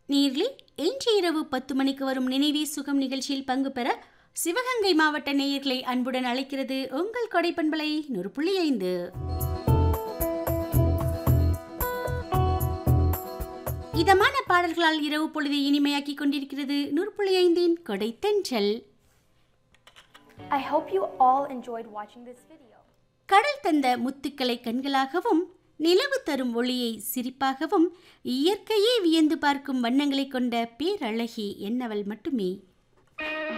நீர்லி இன்று இரவு பத்து மணிக்கு வரும் நினைவே சுகம் நிகழ்ச்சியில் பங்கு பெற சிவகங்கை மாவட்ட நேயர்களை அன்புடன் அழைக்கிறது உங்கள் கொடைப்பண்பலை நூறு புள்ளி ஐந்து இதமான பாடல்களால் இரவு பொழுதை இனிமையாக்கிக் கொண்டிருக்கிறது நூறு புள்ளி ஐந்தின் கொடை தென்றல் I hope you all enjoyed watching this video. கடல் தந்த முத்துக்களை கண்களாகவும் நிலவு தரும் ஒளியை சிரிப்பாகவும் இயற்கையே வியந்து பார்க்கும் வண்ணங்களை கொண்ட பேரழகி என்னவள் மட்டுமே